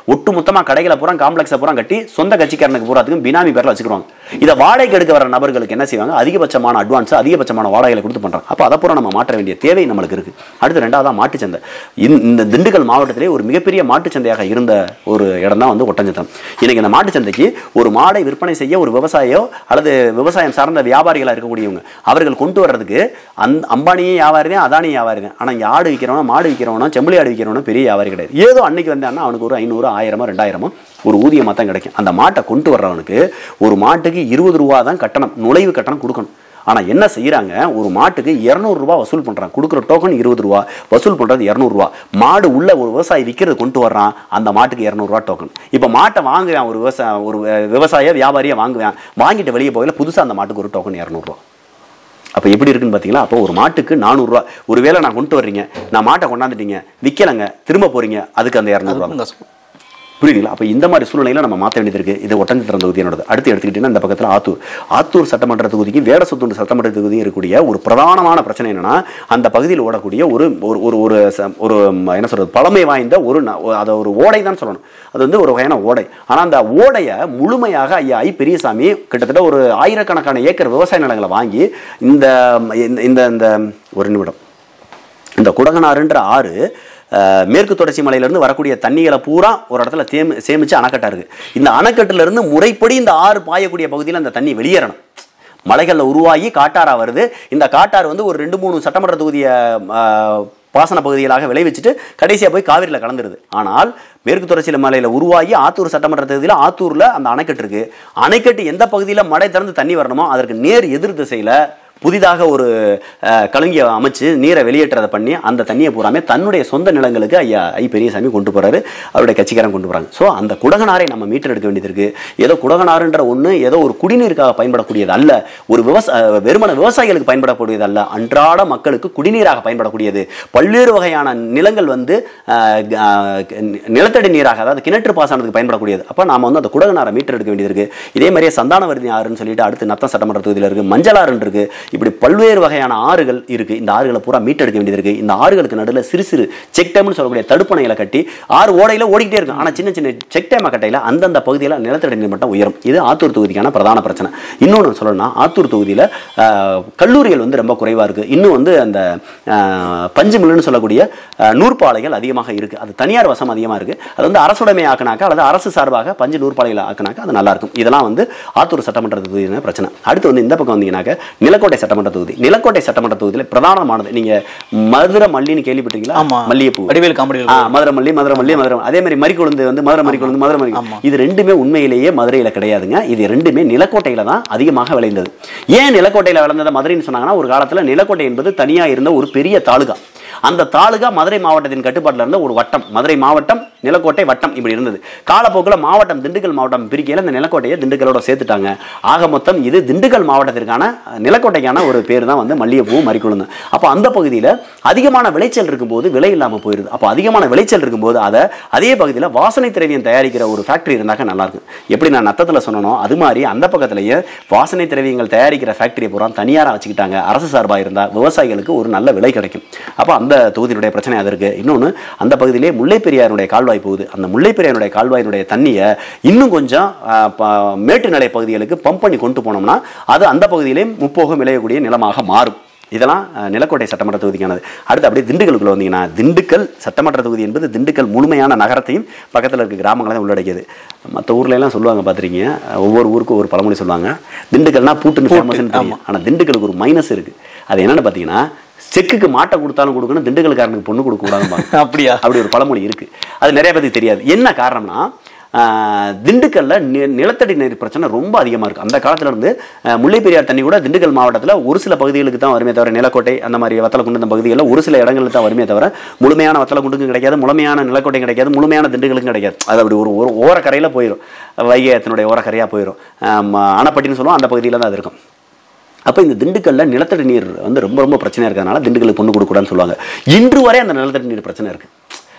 ஒட்டு மொத்தமா கடைகளை பூரா காம்ப்ளெக்ஸை பூரா கட்டி சொந்த கட்சிக்காரனுக்கு பூராத்துக்கும் பினாமி பேர்ல வச்சுக்கிடுவாங்க இதை வாடகைக்கு எடுக்க வர நபர்களுக்கு என்ன செய்வாங்க அதிகபட்சமான அட்வான்ஸ் அதிகபட்சமான வாடகைகளை கொடுத்து பண்றாங்க அப்போ அதை பூரா நம்ம மாற்ற வேண்டிய தேவை நம்மளுக்கு இருக்கு அடுத்து ரெண்டாவதா மாட்டுச் சந்தை இந்த- இந்த திண்டுக்கல் மாவட்டத்திலே ஒரு மிகப்பெரிய மாட்டுச் சந்தையாக இருந்த ஒரு இடம் தான் வந்து ஒட்டஞ்சத்திரம் இன்னைக்கு இந்த மாட்டுச் சந்தைக்கு ஒரு மாடை விற்பனை செய்ய ஒரு விவசாயியோ அல்லது விவசாயம் சார்ந்த வியாபாரிகளா இருக்கக்கூடியவங்க அவர்கள் கொண்டு வர்றதுக்கு அந்த அம்பானியும் வியாபாரி தான் அதானியும் வியாபாரி தான் ஆனால் இங்கே ஆடு விற்கிறவனோ மாடு விற்கிறவனோ செம்பளி ஆடு விற்கிறவனோ பெரிய வியாபாரி கிடையாது ஏதோ அன்னைக்கு வந்தான்னா அவனுக்கு ஒரு ஐநூறு ஆயிரமோ ரெண்டாயிரமோ ஒரு ஊதியமாக தான் கிடைக்கும் அந்த மாட்டை கொண்டு வர்றவனுக்கு ஒரு மாட்டுக்கு இருபது ரூபா தான் கட்டணம் நுழைவு கட்டணம் கொடுக்கணும் ஆனால் என்ன செய்கிறாங்க ஒரு மாட்டுக்கு இரநூறுபா வசூல் பண்ணுறாங்க கொடுக்குற டோக்கன் இருபது ரூபா வசூல் பண்ணுறது இரநூறுவா மாடு உள்ள ஒரு விவசாயி விற்கிறது கொண்டு வர்றான் அந்த மாட்டுக்கு இரநூறுவா டோக்கன் இப்போ மாட்டை வாங்குவேன் ஒரு விவசாய ஒரு விவசாய வியாபாரியை வாங்குவேன் வாங்கிட்டு வெளியே போகல புதுசாக அந்த மாட்டுக்கு ஒரு டோக்கன் இரநூறுவா அப்போ எப்படி இருக்குன்னு பார்த்தீங்களா அப்போ ஒரு மாட்டுக்கு நானூறுரூவா ஒருவேளை நான் கொண்டு வர்றீங்க நான் மாட்டை கொண்டாந்துட்டீங்க விற்கலைங்க திரும்ப போறீங்க அதுக்கு அந்த இரநூறுவா அதுக்கும் காசு புரியுதுங்களா அப்போ இந்த மாதிரி சூழ்நிலையில நம்ம மாற்ற வேண்டியது இருக்கு இது ஒட்டஞ்சத்திரம் தொகுதியோட அடுத்து எடுத்துக்கிட்டீங்கன்னா இந்த பக்கத்தில் ஆத்தூர் ஆத்தூர் சட்டமன்ற தொகுதிக்கு வேடசுத்தூர் சட்டமன்ற தொகுதி இருக்கக்கூடிய ஒரு பிரதானமான பிரச்சனை என்னன்னா அந்த பகுதியில் ஓடக்கூடிய ஒரு ஒரு ஒரு ஒரு ச- ஒரு ம், என்ன சொல்றது பழமை வாய்ந்த ஒரு ந- ஒ- அதை ஒரு ஓடை தான் சொல்லணும் அது வந்து ஒரு வகையான ஓடை ஆனால் அந்த ஓடையை முழுமையாக ஐயா ஐ பெரியசாமி கிட்டத்தட்ட ஒரு ஆயிரக்கணக்கான ஏக்கர் விவசாய நிலங்களை வாங்கி இந்த இந்த- இந்த இந்த ஒரு நிமிடம் இந்த குடகனாறுன்ற ஆறு அஹ், மேற்கு தொடர்ச்சி மலையிலேருந்து வரக்கூடிய தண்ணிகளை பூரா ஒரு இடத்துல தேமி சேமிச்சு அணைக்கட்டா இருக்கு இந்த அணைக்கட்டுல இருந்து முறைப்படி இந்த ஆறு பாயக்கூடிய பகுதியில் அந்த தண்ணி வெளியேறணும் மலைகளில் உருவாகி காட்டாரா வருது இந்த காட்டாறு வந்து ஒரு ரெண்டு மூணு சட்டமன்ற தொகுதியை அஹ், பாசன பகுதிகளாக விளைவிச்சிட்டு கடைசியாக போய் காவிரியில் கலந்துருது ஆனால் மேற்கு தொடர்ச்சி மலையில் உருவாகி ஆத்தூர் சட்டமன்ற தொகுதியில் ஆத்தூரில் அந்த அணைக்கட்டு இருக்கு அணைக்கட்டு எந்த பகுதியில் மழை திறந்து தண்ணி வரணுமோ அதற்கு நேர் எதிர் திசையில் புதிதாக ஒரு அஹ், கலங்கிய அமைச்சு நீரை வெளியேற்றதை பண்ணி அந்த தண்ணியை பூராமே தன்னுடைய சொந்த நிலங்களுக்கு ஐயா ஐ பெரியசாமி கொண்டு போறாரு அவருடைய கட்சிக்காரன் கொண்டு போறாங்க ஸோ அந்த குடகனாரை நம்ம மீட்டெடுக்க வேண்டியது இருக்கு ஏதோ குடகனாறுன்ற ஒன்று ஏதோ ஒரு குடிநீருக்காக பயன்படக்கூடியது அல்ல ஒரு விவசாய வெறுமன விவசாயிகளுக்கு பயன்படக்கூடியது அல்ல அன்றாட மக்களுக்கு குடிநீராக பயன்படக்கூடியது பல்வேறு வகையான நிலங்கள் வந்து அஹ், அஹ், நிலத்தடி நீராக அதாவது கிணற்று பாசனத்துக்கு பயன்படக்கூடியது அப்போ நாம வந்து அந்த குடகனாரை மீட்டெடுக்க வேண்டியது இருக்கு இதே மாதிரியே சந்தானவர்தி ஆறுன்னு சொல்லிட்டு அடுத்து நத்தம் சட்டமன்ற தொகுதியில் இருக்கு மஞ்சள் ஆறுன்னு இருக்கு இப்படி பல்வேறு வகையான ஆறுகள் இருக்கு இந்த ஆறுகளை பூரா மீட்டெடுக்க வேண்டியது இருக்கு இந்த ஆறுகளுக்கு நடுவில் சிறு சிறு செக் டேம்னு சொல்லக்கூடிய தடுப்பணைகளை கட்டி ஆறு ஓடையில ஓடிக்கிட்டே இருக்கும் ஆனால் சின்ன சின்ன செக் டேம் கட்டையில் அந்தந்த பகுதியில் நிலத்தடி நீர் மட்டம் உயரும் இது ஆத்தூர் தொகுதிக்கான பிரதான பிரச்சனை இன்னொன்று சொல்லணும்னா ஆத்தூர் தொகுதியில் கல்லூரிகள் வந்து ரொம்ப குறைவாக இருக்கு இன்னும் வந்து அந்த ஆஹ், பஞ்சு மில்லுன்னு சொல்லக்கூடிய ஆஹ், நூற்பாலைகள் அதிகமாக இருக்கு அது தனியார் வசம் அதிகமாக இருக்கு அது வந்து அரசுடைமை ஆக்கினாக்கா அல்லது அரசு சார்பாக பஞ்சு நூற்பாலைகள் ஆக்கினாக்கா அது நல்லா இருக்கும் இதெல்லாம் வந்து ஆத்தூர் சட்டமன்ற தொகுதியான பிரச்சனை அடுத்து வந்து இந்த பக்கம் வந்தீங்கன்னாக்க நிலக்கோட்டை சட்டமன்ற தொகுதி நிலக்கோட்டை சட்டமன்ற தொகுதியில் பிரதானமானது நீங்க மதுரை மல்லின்னு கேள்விப்பட்டீங்களா ஆமா மல்லிகைப்பூ வடிவேல் காமெடி ஆ, மதுரை மல்லி மதுரை மல்லி மதுரை அதே மாதிரி மறிக்குழுந்து வந்து மதுரை மறிக்குழுந்து மதுரை மறி ஆமா. இது ரெண்டுமே உண்மையிலேயே மதுரையில கிடையாதுங்க இது ரெண்டுமே நிலக்கோட்டையில தான் அதிகமாக விளைந்தது ஏன் நிலக்கோட்டையில விளைந்தது மதுரைன்னு சொன்னாங்கன்னா ஒரு காலத்துல நிலக்கோட்டை என்பது தனியா இருந்த ஒரு பெரிய தாலுகா அந்த தாலுகா மதுரை மாவட்டத்தின் கட்டுப்பாட்டில் இருந்த ஒரு வட்டம் மதுரை மாவட்டம் நிலக்கோட்டை வட்டம் இப்படி இருந்தது காலப்போக்கில் மாவட்டம் திண்டுக்கல் மாவட்டம் பிரிக்கையில் இந்த நிலக்கோட்டையை திண்டுக்கலோட சேர்த்துட்டாங்க ஆக மொத்தம் இது திண்டுக்கல் மாவட்டத்திற்கான அஹ், நிலக்கோட்டைக்கான ஒரு பேர் தான் வந்து மல்லிகைப்பூ மறிக்குழுந்து அப்போ அந்த பகுதியில் அதிகமான விளைச்சல் இருக்கும்போது விலை இல்லாமல் போயிருது அப்போ அதிகமான விளைச்சல் இருக்கும்போது அதை அதே பகுதியில் வாசனை திரவியம் தயாரிக்கிற ஒரு ஃபேக்டரி இருந்தாக்க நல்லா இருக்கும் எப்படி நான் நத்தத்தில் சொன்னனோ அது மாதிரி அந்த பக்கத்துலேயே வாசனை திரவியங்கள் தயாரிக்கிற ஃபேக்டரியை பூரா தனியாராக வச்சுக்கிட்டாங்க அரசு சார்பாக இருந்தால் விவசாயிகளுக்கு ஒரு நல்ல விலை கிடைக்கும் அப்போ அந்த தொகுதியினுடைய பிரச்சனை அது இருக்கு இன்னொன்று அந்த பகுதியிலே முல்லை பெரியாருடைய கால்வாய் போகுது அந்த முல்லை பெரியாருடைய கால்வாயினுடைய தண்ணியை இன்னும் கொஞ்சம் ஆ, ப- மேட்டு நிலை பகுதிகளுக்கு பம்ப் பண்ணி கொண்டு போனோம்னா அது அந்த பகுதியிலே முப்போகம் விளையக்கூடிய நிலமாக மாறும் இதெல்லாம் அஹ், நிலக்கோட்டை சட்டமன்ற தொகுதிக்கானது அடுத்து அப்படியே திண்டுக்கலுக்குள்ள வந்தீங்கன்னா திண்டுக்கல் சட்டமன்ற தொகுதி என்பது திண்டுக்கல் முழுமையான நகரத்தையும் பக்கத்தில் இருக்க கிராமங்களையும் உள்ளடக்கியது மற்ற ஊர்ல எல்லாம் சொல்லுவாங்க பார்த்துருக்கீங்க ஒவ்வொரு ஊருக்கும் ஒரு பழமொழி சொல்லுவாங்க திண்டுக்கல்னா பூட்டுன்னு ஃபேமஸ்னு தெரியும் ஆனால் திண்டுக்கலுக்கு ஒரு மைனஸ் இருக்கு அது என்னன்னு பார்த்தீங்கன்னா செக்குக்கு மாட்டை கொடுத்தாலும் கொடுக்கணும் திண்டுக்கல்காரனுக்கு பொண்ணு கொடுக்க கூடாதும்பாங்க அப்படியா அப்படி ஒரு பழமொழி இருக்கு அது நிறைய பேருக்கு தெரியாது என்ன காரணம்னா ஆஹ், திண்டுக்கல்ல நி- நிலத்தடி நீர் பிரச்சனை ரொம்ப அதிகமாக இருக்கு அந்த காலத்துல இருந்து ஆஹ், முல்லை பெரியார் தண்ணி கூட திண்டுக்கல் மாவட்டத்தில் ஒரு சில பகுதிகளுக்கு தான் வருமே தவிர நிலக்கோட்டை அந்த மாதிரி வத்தலக்குண்டு இந்த பகுதிகளில் ஒரு சில இடங்களுக்கு தான் வருமே தவிர முழுமையான வத்தலக்குண்டுக்கும் கிடைக்காது முழுமையான நிலக்கோட்டையும் கிடைக்காது முழுமையான திண்டுக்கலுக்கும் கிடைக்காது அது அப்படி ஒரு ஒரு ஓரக்கரையில் போயிடும் வைகையத்தினுடைய ஓரக்கரையாக போயிடும் அணைப்பட்டின்னு சொல்லுவோம் அந்த பகுதியில் தான் அது இருக்கும் அப்போ இந்த திண்டுக்கல்ல நிலத்தடி நீர் வந்து ரொம்ப ரொம்ப பிரச்சனையாக இருக்கிறதுனால திண்டுக்கலுக்கு பொண்ணு கொடுக்கூடாதுன்னு சொல்லுவாங்க இன்று வரை அந்த நிலத்தடி நீர் பிரச்சனை இருக்கு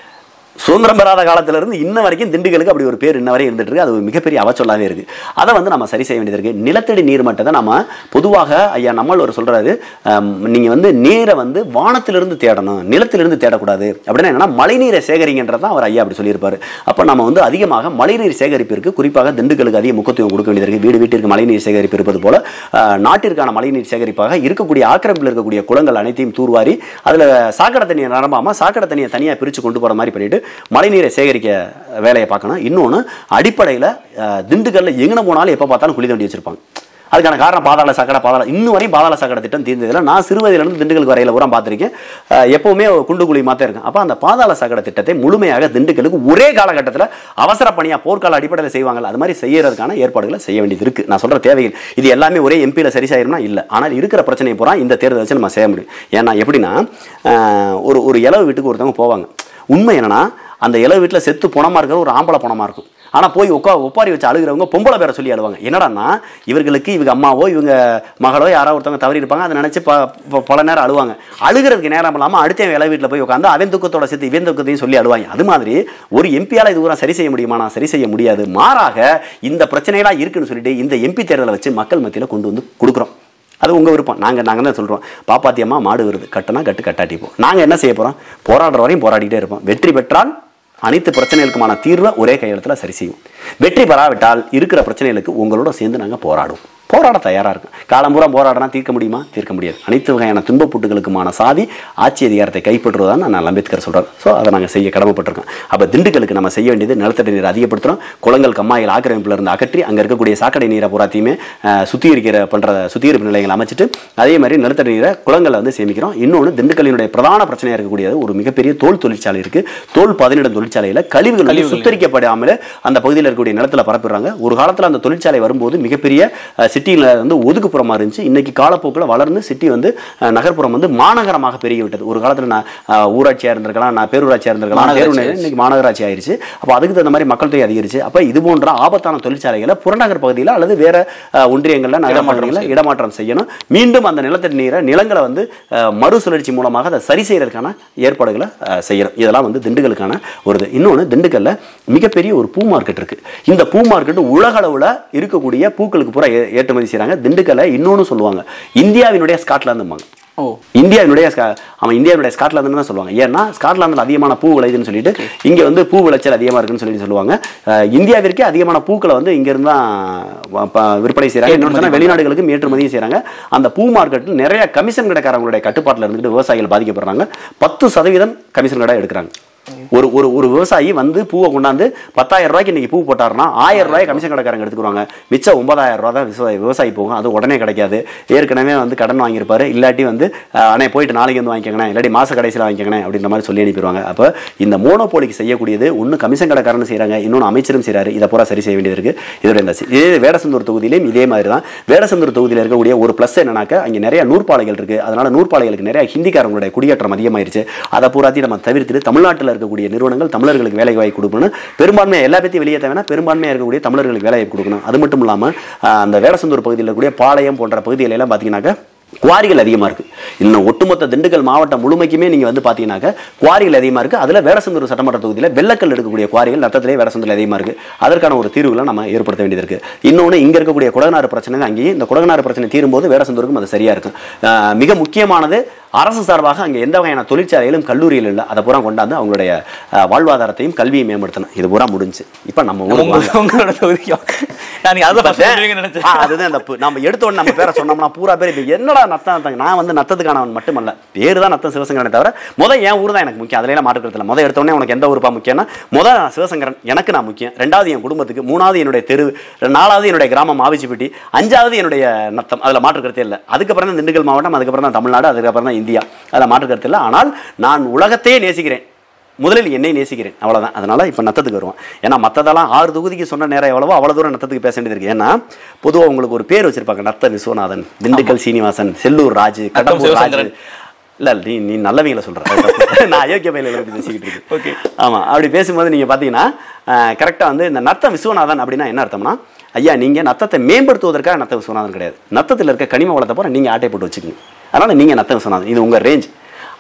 சுதந்திரம் பெறாத காலத்துல இருந்து இன்ன வரைக்கும் திண்டுக்கலுக்கு அப்படி ஒரு பேர் இன்ன வரை இருந்துட்டு இருக்கு அது ஒரு மிகப்பெரிய அவச்சொல்லாவே இருக்கு அதை வந்து நம்ம சரி செய்ய வேண்டியது இருக்கு நிலத்தடி நீர் மட்டத்தை நம்ம பொதுவாக ஐயா நம்மள் ஒரு சொல்றாரு அம், நீங்க வந்து நீரை வந்து வானத்திலிருந்து தேடணும் நிலத்திலிருந்து தேடக்கூடாது அப்படின்னா என்னன்னா மழைநீரை சேகரிங்கன்றது தான் அவர் ஐயா அப்படி சொல்லியிருப்பாரு அப்போ நம்ம வந்து அதிகமாக மழைநீர் சேகரிப்பிற்கு குறிப்பாக திண்டுக்கலுக்கு அதிக முக்கியத்துவம் கொடுக்க வேண்டியது இருக்கு வீடு வீட்டிற்கு மழைநீர் சேகரிப்பு இருப்பது போல அஹ், நாட்டிற்கான மழைநீர் சேகரிப்பாக இருக்கக்கூடிய ஆக்கிரமிப்பில் இருக்கக்கூடிய குளங்கள் அனைத்தையும் தூர்வாரி அதில் சாக்கடை தண்ணியை நிரம்பாமல் சாக்கடை தண்ணியை தனியாக பிரித்து கொண்டு போகிற மாதிரி பண்ணிட்டு மழைநீரை சேகரிக்க வேலையை பார்க்கணும் இன்னொன்று அடிப்படையில் திண்டுக்கல்ல எங்கன போனாலும் எப்போ பார்த்தாலும் குழி தோண்டி வச்சிருப்பாங்க அதுக்கான காரணம் பாதாள சாக்கடை பாதாள இன்னும் வரையும் பாதாள சாக்கடை திட்டம் தீர்ந்ததில்லை நான் சிறுவயதிலிருந்து திண்டுக்கல் வரையில் பூரா பார்த்துருக்கேன் அஹ், எப்பவுமே குண்டு குழி மாத்தே இருக்கும் அப்போ அந்த பாதாள சாக்கடை திட்டத்தை முழுமையாக திண்டுக்கலுக்கு ஒரே காலகட்டத்தில் அவசர பணியாக போர்க்கால அடிப்படையில் செய்வாங்கல்ல அது மாதிரி செய்யறதுக்கான ஏற்பாடுகளை செய்ய வேண்டியது இருக்கு நான் சொல்ற தேவைகள் இது எல்லாமே ஒரே எம்பியில் சரி செய்யணும்னா இல்லை ஆனால் இருக்கிற பிரச்சனையை பூரா இந்த தேர்தல் வச்சு நம்ம செய்ய முடியும் ஏன்னா எப்படின்னா அஹ், ஒரு ஒரு இளவு வீட்டுக்கு ஒருத்தவங்க போவாங்க உண்மை என்னன்னா அந்த இளவு வீட்டில் செத்து பணமாக இருக்கிற ஒரு ஆம்பளை பணமாக இருக்கும் ஆனால் போய் உட்கா ஒப்பாரி வச்சு அழுகிறவங்க பொம்பளை பேரை சொல்லி அழுவாங்க என்னடான்னா இவர்களுக்கு இவங்க அம்மாவோ இவங்க மகளோ யாரோ ஒருத்தவங்க தவறி இருப்பாங்க அதை நினச்சி ப ப- பல நேரம் அழுவாங்க அழுகிறதுக்கு நேரம் இல்லாமல் அடுத்த இள வீட்டில் போய் உட்காந்து அவன் துக்கத்தோட சேர்த்து இவன் துக்கத்தையும் சொல்லி அழுவாங்க அது மாதிரி ஒரு எம்பியால் இது பூரா சரி செய்ய முடியுமா நான் சரி செய்ய முடியாது மாறாக இந்த பிரச்சனைலாம் இருக்குன்னு சொல்லிட்டு இந்த எம்பி தேர்தலை வச்சு மக்கள் மத்தியில் கொண்டு வந்து கொடுக்குறோம் அது உங்கள் விருப்பம் நாங்கள் நாங்கள் தான் சொல்கிறோம் பாப்பாத்தியம்மா மாடு வருது கட்டுனா கட்டு கட்டாட்டி போ நாங்கள் என்ன செய்ய போகிறோம் போராடுற வரையும் போராடிட்டே இருப்போம் வெற்றி பெற்றால் அனைத்து பிரச்சனைகளுக்குமான தீர்வை ஒரே கையெழுத்தில் சரி செய்யும் வெற்றி பெறாவிட்டால் இருக்கிற பிரச்சனைகளுக்கு உங்களோட சேர்ந்து நாங்கள் போராடுவோம் போராட தயாராக இருக்கும் காலம்பூரா போராடினா தீர்க்க முடியுமா தீர்க்க முடியாது அனைத்து வகையான துன்பப்புட்டுகளுக்குமான சாதி ஆட்சி அதிகாரத்தை கைப்பற்றுவதான் நான் அம்பேத்கர் சொல்கிறார் ஸோ அதை நாங்கள் செய்ய கடமைப்பட்டிருக்கோம் அப்போ திண்டுக்கலுக்கு நம்ம செய்ய வேண்டியது நிலத்தடி நீரை அதிகப்படுத்துகிறோம் குளங்கள் கம்மாயில் ஆக்கிரமிப்பில் இருந்து அகற்றி அங்கே இருக்கக்கூடிய சாக்கடை நீரை பூராத்தையுமே அஹ், சுத்திகரிக்கிற பண்ணுற சுத்திகரிப்பு நிலையங்களை அமைச்சிட்டு அதே மாதிரி நிலத்தடி நீரை குளங்களை வந்து சேமிக்கிறோம் இன்னொன்று திண்டுக்கல்லினுடைய பிரதான பிரச்சனையாக இருக்கக்கூடியது ஒரு மிகப்பெரிய தோல் தொழிற்சாலை இருக்குது தோல் பதினிடம் தொழிற்சாலையில் கழிவுகள் வந்து சுத்தரிக்கப்படாமல் அந்த பகுதியில் இருக்கக்கூடிய நிலத்தில் பரப்பிடுறாங்க ஒரு காலத்தில் அந்த தொழிற்சாலை வரும்போது மிகப்பெரிய சிட்டியில் வந்து ஒதுக்குப்புறமாக இருந்துச்சு இன்னைக்கு காலப்போக்கில் வளர்ந்து சிட்டி வந்து அஹ், நகர்ப்புறம் வந்து மாநகரமாக பெருகி விட்டது ஒரு காலத்தில் நான் அஹ், ஊராட்சியாக இருந்திருக்கலாம் நான் பேரூராட்சியாக இருந்திருக்கலாம் மாநகராட்சி பேரூர் இன்னைக்கு மாநகராட்சி ஆயிருச்சு அப்போ அதுக்கு தகுந்த மாதிரி மக்கள் தொகை அதிகரிச்சு அப்போ இது போன்ற ஆபத்தான தொழிற்சாலைகளை புறநகர் பகுதியில் அல்லது வேற அஹ், ஒன்றியங்களில் நகரமன்றங்களில் இடமாற்றம் செய்யணும் மீண்டும் அந்த நிலத்தடி நீரை நிலங்களை வந்து அஹ், மறுசுழற்சி மூலமாக அதை சரி செய்யறதுக்கான ஏற்பாடுகளை அஹ், செய்யணும் இதெல்லாம் வந்து திண்டுக்கலுக்கான ஒரு இது இன்னொன்று திண்டுக்கல்ல மிகப்பெரிய ஒரு பூ மார்க்கெட் இருக்கு இந்த பூ மார்க்கெட் உலக அளவில் இருக்கக்கூடிய பூக்களுக்கு பூரா ஏ- ஏற்றுமதி செய்கிறாங்க திண்டுக்கல்லை இன்னொன்று சொல்லுவாங்க இந்தியாவினுடைய ஸ்காட்லாந்தும்பாங்க ஓ இந்தியாவினுடைய ஸ்கா- அவன் இந்தியாவினுடைய ஸ்காட்லாந்துன்னு தான் சொல்லுவாங்க ஏன்னா ஸ்காட்லாந்தில் அதிகமான பூ விளையுதுன்னு சொல்லிட்டு இங்கே வந்து பூ விளைச்சல் அதிகமாக இருக்குன்னு சொல்லி சொல்லுவாங்க அஹ் இந்தியாவிற்கே அதிகமான பூக்களை வந்து இங்கிருந்து தான் வ- ப- விற்பனை செய்கிறாங்க இன்னொன்று சொன்னா வெளிநாடுகளுக்கும் ஏற்றுமதியும் செய்கிறாங்க அந்த பூ மார்க்கெட்டில் நிறைய கமிஷன் கடைக்காரங்களுடைய கட்டுப்பாட்டில் இருந்துட்டு விவசாயிகள் பாதிக்கப்படுறாங்க பத்து சதவீதம் கமிஷன் கடை எடுக்கிறாங்க ஒரு ஒரு ஒரு விவசாயி வந்து பூவை கொண்டாந்து பத்தாயிரம் ரூபாய்க்கு இன்னைக்கு பூ போட்டாருன்னா ஆயிரம் ரூபாய் கமிஷன் கடைக்காரங்க எடுத்துக்குவாங்க மிச்சம் ஒன்பதாயிரம் ரூபா தான் விவசாயி விவசாயி போகும் அது உடனே கிடைக்காது ஏற்கனவே வந்து கடன் வாங்கியிருப்பாரு இல்லாட்டி வந்து அஹ், அண்ணே போயிட்டு நாளைக்கு வந்து வாங்கிக்கங்கண்ணே இல்லாட்டி மாச கடைசியில் வாங்கிக்கங்கண்ணே அப்படின்ற மாதிரி சொல்லி அனுப்பிடுவாங்க அப்போ இந்த மோனோபோலிக்கு செய்யக்கூடியது ஒன்று கமிஷன் கடைக்காரன் செய்கிறாங்க இன்னொன்று அமைச்சரும் செய்கிறாரு இதை பூரா சரி செய்ய வேண்டியது இருக்கு இதோட இந்த சி- இதே வேடசந்தூர் தொகுதியிலையும் இதே மாதிரி தான் வேடசந்தூர் தொகுதியில் இருக்கக்கூடிய ஒரு ப்ளஸ் என்னன்னாக்க அங்கே நிறைய நூற்பாலைகள் இருக்கு அதனால நூற்பாலைகளுக்கு நிறைய ஹிந்திக்காரங்களுடைய குடியேற்றம் அதிகமாயிருச்சு அதை பூராத்தையும் நம்ம தவிர்த்துட்டு தமிழ்நாட்டில் இருக்கக்கூடிய நிறுவனங்கள் தமிழர்களுக்கு வேலை வாய்ப்பு கொடுக்கணும் பெரும்பான்மையாக எல்லா பற்றியும் வெளியே தேவைன்னா பெரும்பான்மையாக இருக்கக்கூடிய தமிழர்களுக்கு வேலை வாய்ப்பு கொடுக்கணும் அது மட்டும் இல்லாமல் அந்த வேடசந்தூர் பகுதியில் இருக்கக்கூடிய பாளையம் போன்ற பகுதிகள் எல்லாம் பார்த்தீங்கன்னாக்க குவாரிகள் அதிகமாக இருக்குது இன்னும் ஒட்டுமொத்த திண்டுக்கல் மாவட்டம் முழுமைக்குமே நீங்கள் வந்து பார்த்தீங்கன்னாக்க குவாரிகள் அதிகமாக இருக்குது அதில் வேடசந்தூர் சட்டமன்ற தொகுதியில் வெள்ளக்கல் எடுக்கக்கூடிய குவாரிகள் நத்தத்திலே வேடசந்தூர் அதிகமாக இருக்குது அதற்கான ஒரு தீர்வுகளை நம்ம ஏற்படுத்த வேண்டியது இருக்குது இன்னொன்று இங்கே இருக்கக்கூடிய குடகனாறு பிரச்சனை அங்கேயும் இந்த குடகனாறு பிரச்சனை தீரும்போது வேடசந்தூருக்கும் அது சரியாக இருக்கும் ஆஹ் மிக முக்கியமானது அரசு சார்பாக அங்கே எந்த வகையான தொழிற்சாலைகளும் கல்லூரிகள் இல்லை அதை பூரா கொண்டாந்து அவங்களுடைய ஆஹ் வாழ்வாதாரத்தையும் கல்வியை மேம்படுத்தணும் இது பூரா முடிஞ்சு இப்போ நம்ம ஊருக்கு வாங்க. உங்க- உங்களோட தொகுதிக்கும் நான் நீங்க அதை first சொல்லுவீங்கன்னு நினைச்சேன் ஆ, அதுதான் இந்த பு- நம்ம எடுத்த உடனே நம்ம பேரை சொன்னோம்னா பூரா பேர் இப்ப என்னடா நத்தம் நத்தம் நான் வந்து நத்தத்துக்கானவன் மட்டுமல்ல பேர் தான் நத்தம் சிவசங்கரனை தவிர முத என் ஊர் தான் எனக்கு முக்கியம் அதில் மாற்றுக்கிறது இல்லை முத எடுத்த உடனே உனக்கு எந்த ஊருப்பா முக்கியம்னா முத நான் சிவசங்கரன் எனக்கு நான் முக்கியம் ரெண்டாவது என் குடும்பத்துக்கு மூணாவது என்னுடைய தெரு நாலாவது என்னுடைய கிராமம் ஆவிச்சிப்பட்டி அஞ்சாவது என்னுடைய நத்தம் அதில் மாற்றுக்கிறதே இல்லை அதுக்கப்புறம் தான் திண்டுக்கல் மாவட்டம் அதுக்கப்புறம் தான் தமிழ்நாடு அதுக்கப்புறம் தான் இந்தியா அதில் மாற்றுக்கிறது இல்லை ஆனால் நான் உலகத்தையே நேசிக்கிறேன் முதலில் என்னை நேசிக்கிறேன் அவ்வளவுதான் அதனால இப்போ நத்தத்துக்கு வருவோம் ஏன்னா மற்றதெல்லாம் ஆறு தொகுதிக்கு சொன்ன நேரம் எவ்வளவோ அவ்வளோ தூரம் நத்தத்துக்கு பேச வேண்டியது இருக்கு ஏன்னா பொதுவாக உங்களுக்கு ஒரு பேர் வச்சிருப்பாங்க நத்த விஸ்வநாதன் திண்டுக்கல் சீனிவாசன் செல்லூர் ராஜு கடம்பூர் ராஜு சிவசந்திரன். இல்ல நீ நீ நல்லவங்களை சொல்ற அது தப்பு. நான் அயோக்கிய பயில பற்றி பேசிக்கிட்டு இருக்கேன் Okay. ஆமா அப்படி பேசும்போது நீங்க பாத்தீங்கன்னா கரெக்டா வந்து இந்த நத்த விஸ்வநாதன் அப்படின்னா என்ன அர்த்தம்னா ஐயா நீங்க நத்தத்தை மேம்படுத்துவதற்காக நத்த விஸ்வநாதன் கிடையாது நத்தத்தில் இருக்க கனிம வளத்தை போற நீங்க ஆட்டை போட்டு வச்சுக்கோங்க அதனால நீங்க நத்த விஸ்வநாதன் இது உங்க ரேஞ்ச்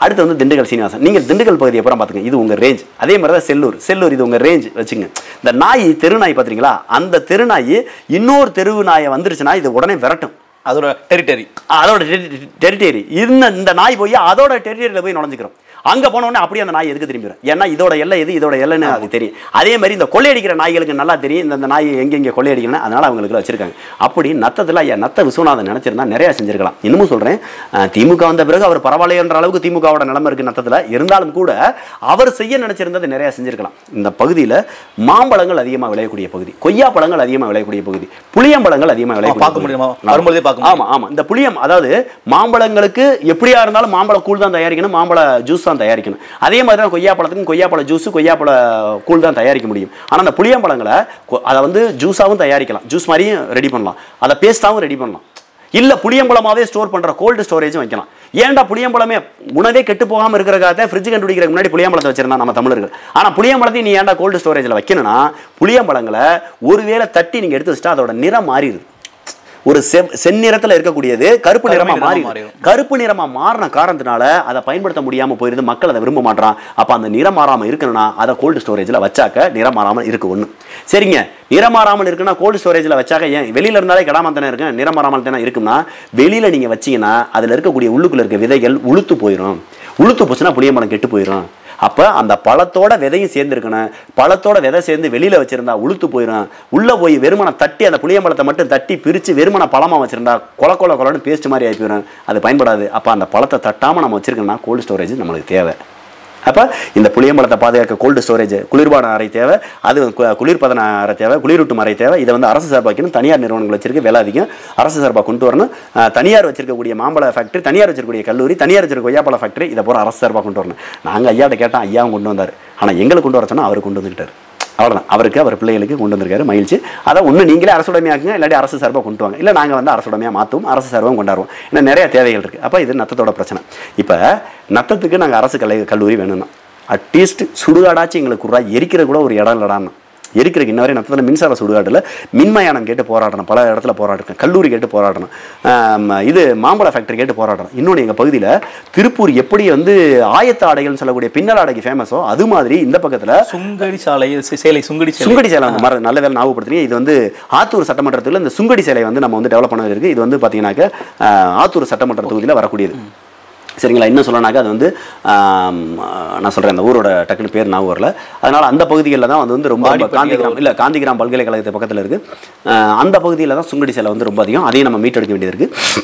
அடுத்து வந்து திண்டுக்கல் சீனிவாசன் நீங்கள் திண்டுக்கல் பகுதியை அப்புறம் பார்த்துங்க இது உங்கள் ரேஞ்ச் அதே மாதிரி தான் செல்லூர் செல்லூர் இது உங்கள் ரேஞ்ச் வச்சுங்க இந்த நாய் தெரு நாய் பார்த்துறீங்களா அந்த தெரு நாய் இன்னொரு தெருவு நாயை வந்துருச்சுன்னா இது உடனே விரட்டும் அதோட டெரிட்டரி அதோட டெரிட்டரி இந்த இந்த நாய் போய் அதோட டெரிட்டரியில் போய் நுழைஞ்சிக்கிறோம் அங்கே போன உடனே அப்படியே அந்த நாய் எதுக்கு திரும்பிடும் ஏன்னா இதோட எல்லை எது இதோட எல்லைன்னு அது தெரியும் அதே மாதிரி இந்த கொள்ளையடிக்கிற நாய்களுக்கு நல்லா தெரியும் இந்த இந்த நாய் எங்கெங்கே கொள்ளையடிக்கணும் அதனால அவங்களுக்கு வச்சிருக்காங்க அப்படி நத்தத்தில் ஐயா நத்த விஸ்வநாதன் நினைச்சிருந்தா நிறைய செஞ்சிருக்கலாம் இன்னமும் சொல்றேன் அஹ், திமுக வந்த பிறகு அவர் பரவாயில்லைன்ற அளவுக்கு திமுகவோட நிலைமை இருக்கு நத்தத்தில் இருந்தாலும் கூட அவர் செய்ய நினைச்சிருந்தது நிறைய செஞ்சிருக்கலாம் இந்த பகுதியில் மாம்பழங்கள் அதிகமாக விளையக்கூடிய பகுதி கொய்யா பழங்கள் அதிகமாக விளையக்கூடிய பகுதி புளியம்பழங்கள் அதிகமாக விளையக்கூடிய பார்க்க பகுதி. முடியுமா? ஆமா. வரும்போதே பார்க்க முடியும். ஆமா ஆமா இந்த புளியம் அதாவது மாம்பழங்களுக்கு எப்படியா இருந்தாலும் மாம்பழ கூழ் தான் தயாரிக்கணும் மாம்பழ ஜூஸ் தான் தயாரிக்கணும் அதே மாதிரி தான் கொய்யாப்பழத்துக்கும் கொய்யாப்பழ ஜூஸ் கொய்யாப்பழ கூழ் தான் தயாரிக்க முடியும் ஆனா அந்த புளியம்பழங்களை கொ- அதை வந்து ஜூஸாவும் தயாரிக்கலாம் ஜூஸ் மாதிரியும் ரெடி பண்ணலாம் அதை பேஸ்டாவும் ரெடி பண்ணலாம் இல்ல புளியம்பழமாவே ஸ்டோர் பண்ற கோல்டு ஸ்டோரேஜும் வைக்கலாம் ஏன்டா புளியம்பழமே உணவே கெட்டு போகாம இருக்கிறக்காக ஃப்ரிட்ஜ் கண்டுபிடிக்கிறதுக்கு முன்னாடி புளியம்பழத்தை வச்சிருந்தா நம்ம தமிழர்கள் ஆனா புளியம்பழத்தை நீ ஏன்டா கோல்டு ஸ்டோரேஜ்ல வைக்கணும்னா புளியம்பழங்களை ஒருவேளை தட்டி நீங்க எடுத்து வச்சுட்டா அதோட நிறம் மாறிடுது ஒரு செவ் செந்நிறத்துல இருக்கக்கூடியது கருப்பு நிறமா நிறமா மாறி மாறிடும். கருப்பு நிறமா மாறின காரணத்தினால அதை பயன்படுத்த முடியாம போயிருது மக்கள் அதை விரும்ப மாட்றான் அப்ப அந்த நிறம் மாறாம இருக்கணும்னா அதை கோல்டு ஸ்டோரேஜ்ல வச்சாக்க நிறம் மாறாமல் இருக்கு ஒண்ணு சரிங்க நிறம் மாறாமல் இருக்குன்னா கோல்டு ஸ்டோரேஜ்ல வச்சாக்க ஏன் வெளியில இருந்தாலே கெடாம தானே இருக்கு நிறம் மாறாமல் தானே இருக்கும்னா வெளியில நீங்க வச்சீங்கன்னா அதுல இருக்கக்கூடிய உள்ளுக்குள்ள இருக்க விதைகள் உளுத்து போயிடும் உளுத்து போச்சுன்னா புளியம்பழம் கெட்டு போயிடும் அப்ப அந்த பழத்தோட விதையும் சேர்ந்துருக்கணும் பழத்தோட விதை சேர்ந்து வெளியில வச்சிருந்தா உளுத்து போயிடும் உள்ள போய் வெறுமனை தட்டி அந்த புளியம்பழத்தை மட்டும் தட்டி பிரிச்சு வெறுமனை பழமா வச்சிருந்தா கொல கொல கொலன்னு பேஸ்ட் மாதிரி ஆகி போயிடும் அது பயன்படாது அப்ப அந்த பழத்தை தட்டாம நம்ம வச்சிருக்கோம்னா கோல்டு ஸ்டோரேஜ் நம்மளுக்கு தேவை அப்ப இந்த புளியம்பழத்தை பாதுகாக்க கோல்டு ஸ்டோரேஜ் குளிர்பான அறை தேவை அது கு- குளிர்பதன அறை தேவை குளிரூட்டும் அறை தேவை இதை வந்து அரசு சார்பாக வைக்கணும் தனியார் நிறுவனங்கள் வச்சிருக்கு விலை அதிகம் அரசு சார்பாக கொண்டு வரணும் அஹ், தனியார் வச்சிருக்கக்கூடிய மாம்பழ ஃபேக்டரி தனியார் வச்சிருக்கக்கூடிய கல்லூரி தனியார் வச்சிருக்க கொய்யாப்பழ ஃபேக்டரி இதை பூரா அரசு சார்பாக கொண்டு வரணும் நாங்கள் ஐயாட்ட கேட்டோம் ஐயாவும் கொண்டு வந்தார் ஆனா எங்களுக்கு கொண்டு வர சொன்னா அவர் கொண்டு வந்துக்கிட்டார் அவ்வளவுதான் அவருக்கு அவர் பிள்ளைகளுக்கு கொண்டு வந்திருக்காரு மகிழ்ச்சி அதை ஒண்ணு நீங்களே அரசுடைமையாக்குங்க இல்லாட்டி அரசு சார்பாக கொண்டு வாங்க இல்லை நாங்கள் வந்து அரசுடைமையாக மாற்றுவோம் அரசு சார்பாகவும் கொண்டாடுவோம் இன்னும் நிறைய தேவைகள் இருக்குது அப்போ இது நத்தத்தோட பிரச்சனை இப்போ நத்தத்துக்கு நாங்கள் அரசு கலை கல்லூரி வேணும்னா அட்லீஸ்ட் சுடுகாடாச்சும் எங்களுக்கு குறா எரிக்கிற கூட ஒரு இடம் இல்லடான்னு எரிக்கிறதுக்கு இன்ன வரை நத்தத்தில் மின்சார சுடுகாட்டில் மின்மயானம் கேட்டு போராடணும் பல இடத்துல போராடிருக்கேன் கல்லூரி கேட்டு போராடணும் ஆம், இது மாம்பழ ஃபேக்டரி கேட்டு போராடணும் இன்னொன்று எங்கள் பகுதியில் திருப்பூர் எப்படி வந்து ஆயத்த ஆடைகள்னு சொல்லக்கூடிய பின்னல் ஆடைக்கு ஃபேமஸோ அது மாதிரி இந்த பக்கத்தில் சுங்கடி சாலை சி- சேலை சுங்கடி சேலை சுங்கடி சேலை வந்து மர நல்ல வேலை ஞாபகப்படுத்துறீங்க இது வந்து ஆத்தூர் சட்டமன்றத்தில் இந்த சுங்கடி சேலை வந்து நம்ம வந்து டெவலப் பண்ணது இருக்கு இது வந்து பார்த்தீங்கன்னாக்க ஆஹ், ஆத்தூர் சட்டமன்ற தொகுதியில் வரக்கூடியது சரிங்களா இன்னும் சொல்லனாக்கா அது வந்து ஆம், நான் சொல்கிறேன் அந்த ஊரோட டக்குனு பேர் ஞாபகம் வரல அதனால் அந்த பகுதிகளில் தான் வந்து வந்து ரொம்ப ரொம்ப வாடிப்பட்டி காந்திகிராம் இல்லை காந்திகிராம் பல்கலைக்கழகத்து பக்கத்தில் இருக்குது அந்த பகுதியில் தான் சுங்கடி சேலை வந்து ரொம்ப அதிகம் அதையும் நம்ம மீட்டெடுக்க வேண்டியது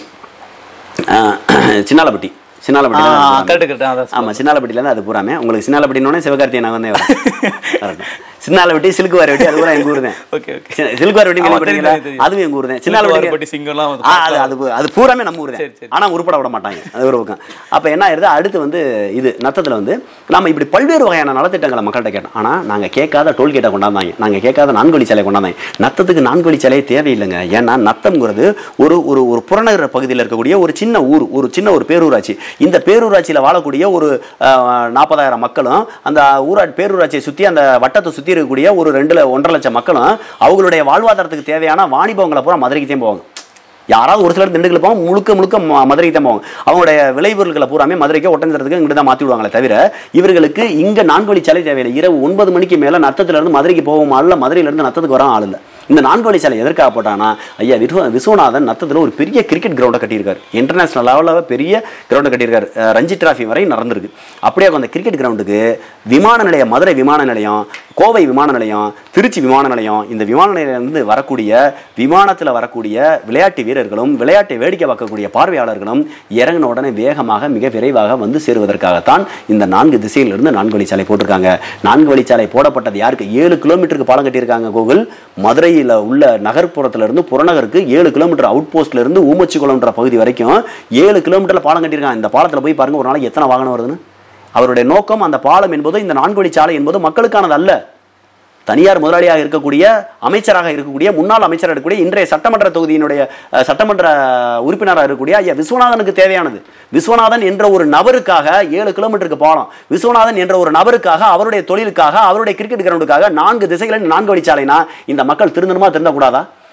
இருக்குது சின்னாலப்பட்டி சின்னாலப்பட்டி தான் ஆ, அது correct, correct. அதான் ஆமா சின்னாலப்பட்டியில அது பூராமே உங்களுக்கு சின்னாலப்பட்டினோடனே சிவகார்த்தியை நான் வந்து சின்னாலப்பட்டி சிலுக்குவாரி வெட்டி அது பூரா எங்க ஊர் தான் ஓகே ஓகே சி- சிலுக்குவாரி வெட்டி ஆமா, கேள்விப்பட்டீங்களா தெரியும், தெரியும். அதுவும் எங்க ஊர் தான் சின்னாலப்பட்டி சின்னாலப்பட்டி சிங்கம்லாம் வந்து ஆ, அது அது பூ- அது பூராமே நம்ம ஊர் சரி, தான் சரி. ஆனா உருப்பட விட மாட்டாங்க அது ஒரு பக்கம் அப்ப என்ன ஆயிருது அடுத்து வந்து இது நத்தத்துல வந்து நாம இப்படி பல்வேறு வகையான நலத்திட்டங்களை மக்கள்கிட்ட கேட்டோம் ஆனா நாங்க கேட்காத டோல்கேட்டை கொண்டாந்தாங்க நாங்க கேட்காத நான்கு சிலை கொண்டாந்தாங்க நத்தத்துக்கு நான்கு சிலையே தேவையில்லைங்க ஏன்னா நத்தம்ங்கிறது ஒரு ஒரு ஒரு புறநகர பகுதியில் இருக்கக்கூடிய ஒரு சின்ன ஊர் ஒரு சின்ன ஒரு பேரூராட்சி இந்த பேரூராட்சியில் வாழக்கூடிய ஒரு நாற்பதாயிரம் மக்களும் அந்த ஊரா பேரூராட்சியை சுற்றி அந்த வட்டத்தை சுற்றி இருக்கக்கூடிய ஒரு ரெண்டு ல- ஒன்றரை லட்சம் மக்களும் அவங்களுடைய வாழ்வாதாரத்துக்கு தேவையான வாணிபவங்களை பூரா மதுரைக்கு தான் போவாங்க யாராவது ஒரு சிலர் திண்டுக்கல் போவாங்க முழுக்க முழுக்க ம- மதுரைக்கு தான் போவாங்க அவங்களுடைய விளைபொருட்களை பூராமே மதுரைக்கோ ஒட்டஞ்சரத்துக்கு இங்கிட்டு தான் மாற்றி விடுவாங்களே தவிர இவர்களுக்கு இங்கே நான்கு வழி சாலை தேவையில்லை இரவு ஒன்பது மணிக்கு மேலே நத்தத்துல இருந்து மதுரைக்கு போவோம் அல்ல மதுரையிலேருந்து நத்தத்துக்கு வர ஆள் இல்லை இந்த நான்கு வழி சாலை எதற்காக போட்டானா ஐயா விஸ்வ விஸ்வநாதன் நத்தத்தில் ஒரு பெரிய கிரிக்கெட் கிரவுண்டை கட்டியிருக்காரு இன்டர்நேஷனல் லெவலில் பெரிய கிரவுண்டை கட்டியிருக்காரு அஹ் ரஞ்சி டிராஃபி வரை நடந்திருக்கு அப்படியே அந்த கிரிக்கெட் கிரவுண்டுக்கு விமான நிலையம் மதுரை விமான நிலையம் கோவை விமான நிலையம் திருச்சி விமான நிலையம் இந்த விமான நிலையத்திலிருந்து வரக்கூடிய விமானத்தில் வரக்கூடிய விளையாட்டு வீரர்களும் விளையாட்டை வேடிக்கை பார்க்கக்கூடிய பார்வையாளர்களும் இறங்கின உடனே வேகமாக மிக விரைவாக வந்து சேருவதற்காகத்தான் இந்த நான்கு திசையிலிருந்து நான்கு வழிச்சாலை போட்டிருக்காங்க நான்கு வழிச்சாலை போடப்பட்டது யாருக்கு ஏழு கிலோமீட்டருக்கு பாலம் கட்டியிருக்காங்க கோகுல் மதுரையில் உள்ள நகர்ப்புறத்துல இருந்து புறநகருக்கு ஏழு கிலோமீட்டர் அவுட் போஸ்ட்ல இருந்து ஊமச்சிக்குளம்ன்ற பகுதி வரைக்கும் ஏழு கிலோமீட்டர்ல பாலம் கட்டியிருக்காங்க இந்த பாலத்தில் போய் பாருங்க ஒரு நாளைக்கு எத்தனை வாகனம் வருதுன்னு அவருடைய நோக்கம் அந்த பாலம் என்பது இந்த நான்கு வழிச்சாலை என்பது மக்களுக்கானது அல்ல தனியார் முதலாளியாக இருக்கக்கூடிய அமைச்சராக இருக்கக்கூடிய முன்னாள் அமைச்சராக இருக்கக்கூடிய இன்றைய சட்டமன்ற தொகுதியினுடைய அஹ், சட்டமன்ற உறுப்பினராக இருக்கக்கூடிய ஐயா விஸ்வநாதனுக்கு தேவையானது விஸ்வநாதன் என்ற ஒரு நபருக்காக ஏழு கிலோமீட்டருக்கு போகலாம் விஸ்வநாதன் என்ற ஒரு நபருக்காக அவருடைய தொழிலுக்காக அவருடைய கிரிக்கெட் கிரவுண்டுக்காக நான்கு திசைகளில் நான்கு வழிச்சாலைனா இந்த மக்கள் திருந்தணுமா திருந்தக்கூடாதா